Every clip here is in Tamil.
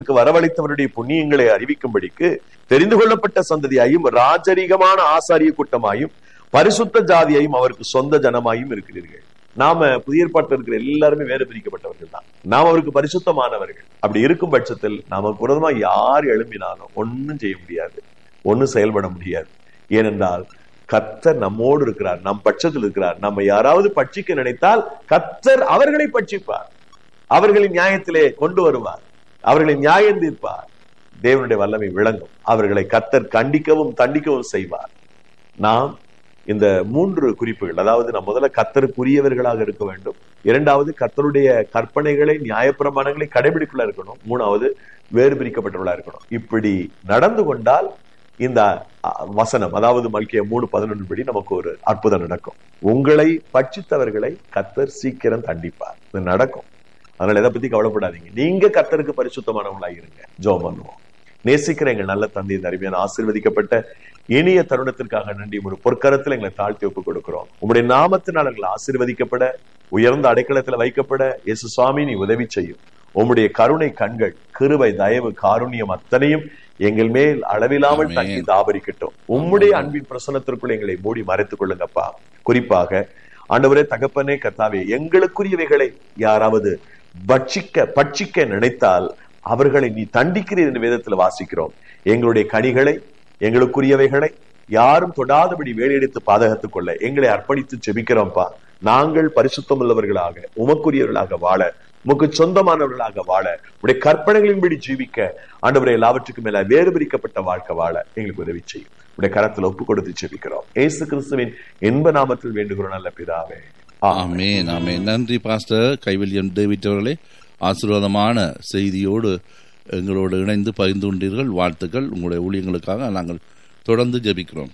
அவருக்கு வரவழைத்தவருடைய புண்ணியங்களை அறிவிக்கும்படிக்கு தெரிந்து கொள்ளப்பட்ட சந்ததியாயும் ராஜரீகமான ஆசாரிய கூட்டமாயும் பரிசுத்த ஜாதியாயும் அவருக்கு சொந்த ஜனமாயும் இருக்கிறீர்கள் நாம புதிய ஏற்பாட்டில் இருக்கிற எல்லாருமே வேறு பிரிக்கப்பட்டவர்கள் தான் நாம் அவருக்கு பரிசுத்தமானவர்கள் அப்படி இருக்கும் பட்சத்தில் நமக்கு விரோதமா யார் எழும்பினாலும் ஒன்னும் செய்ய முடியாது ஒன்னும் செயல்பட முடியாது ஏனென்றால் கத்தர் நம்மோடு இருக்கிறார் நம் பட்சத்தில் இருக்கிறார் நம்ம யாராவது பட்சிக்க நினைத்தால் கத்தர் அவர்களை பட்சிப்பார் அவர்களின் நியாயத்திலே கொண்டு வருவார் அவர்களை நியாயம் தீர்ப்பார் தேவனுடைய வல்லமை விளங்கும் அவர்களை கத்தர் கண்டிக்கவும் தண்டிக்கவும் செய்வார் நாம் இந்த மூன்று குறிப்புகள் அதாவது நாம் முதல்ல கத்தருக்குரியவர்களாக இருக்க வேண்டும் இரண்டாவது கத்தருடைய கற்பனைகளை நியாயப்பிரமாணங்களை கடைபிடிக்குள்ள இருக்கணும் மூணாவது வேறு பிரிக்கப்பட்டவர்களா இருக்கணும் இப்படி நடந்து கொண்டால் இந்த வசனம் அதாவது மல்கிய மூணு பதினொன்று படி நமக்கு ஒரு அற்புதம் நடக்கும் உங்களை பட்சித்தவர்களை கத்தர் சீக்கிரம் தண்டிப்பார் இது நடக்கும் அதனால எதை பத்தி கவலைப்படாதீங்க நீங்க கத்தருக்கு பரிசுத்தமானவங்களா இருங்க ஜோம் பண்ணுவோம் நேசிக்கிற எங்க நல்ல தந்தை இந்த அருமையான ஆசிர்வதிக்கப்பட்ட இனிய தருணத்திற்காக நன்றி ஒரு பொற்கரத்தில் எங்களை தாழ்த்தி ஒப்புக் கொடுக்கிறோம் உங்களுடைய நாமத்தினால் எங்களை ஆசிர்வதிக்கப்பட உயர்ந்த அடைக்கலத்துல வைக்கப்பட இயேசு சுவாமி நீ உதவி செய்யும் உம்முடைய கருணை கண்கள் கிருபை தயவு காருண்யம் அத்தனையும் எங்கள் மேல் அளவில்லாமல் தங்கி தாபரிக்கட்டும் உம்முடைய அன்பின் பிரசனத்திற்குள் எங்களை மூடி மறைத்துக் கொள்ளுங்கப்பா குறிப்பாக ஆண்டவரே தகப்பனே கத்தாவே எங்களுக்குரியவைகளை யாராவது பட்சிக்க பட்சிக்க நினைத்தால் அவர்களை நீ தண்டிக்கிறீர் என்று வேதத்துல வாசிக்கிறோம் எங்களுடைய கனிகளை எங்களுக்குரியவைகளை யாரும் தொடாதபடி வேலையெடுத்து பாதகத்துக் கொள்ள எங்களை அர்ப்பணித்து செபிக்கிறோம்ப்பா நாங்கள் பரிசுத்தம் உள்ளவர்களாக உமக்குரியவர்களாக வாழ உமக்கு சொந்தமானவர்களாக வாழ உடைய கற்பனைகளின்படி ஜீவிக்க ஆண்டவரை எல்லாவற்றுக்கும் மேல வேறு பிரிக்கப்பட்ட வாழ்க்கை வாழ எங்களுக்கு உதவி செய்யும் உடைய கரத்துல ஒப்பு கொடுத்து செபிக்கிறோம் ஏசு கிறிஸ்துவின் இன்ப நாமத்தில் வேண்டுகிறோம் நல்ல பிதாவே ஆமேன் ஆமேன் நன்றி பாஸ்டர் கைவல்யம் டேவிட் அவர்களே ஆசீர்வாதமான செய்தியோடு எங்களோடு இணைந்து பகிர்ந்து கொண்டீர்கள் வாழ்த்துக்கள் உங்களுடைய ஊழியங்களுக்காக நாங்கள் தொடர்ந்து ஜெபிக்கிறோம்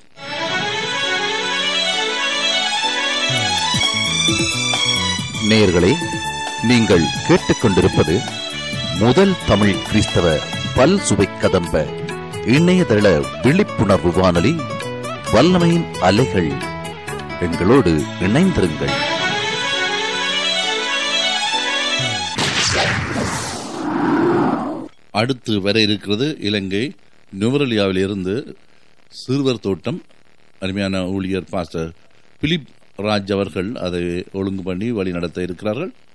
நேயர்களே நீங்கள் கேட்டுக்கொண்டிருப்பது முதல் தமிழ் கிறிஸ்தவ பல் சுவை கதம்ப இணையதள விழிப்புணர்வு வானொலி வல்லமையின் அலைகள் எங்களோடு இணைந்திருங்கள் அடுத்து வர இருக்கிறது இலங்கை நுவரலியாவில் இருந்து சிறுவர் தோட்டம் அருமையான ஊழியர் பாஸ்டர் பிலிப் ராஜ் அவர்கள் அதை ஒழுங்கு பண்ணி வழி நடத்த இருக்கிறார்கள்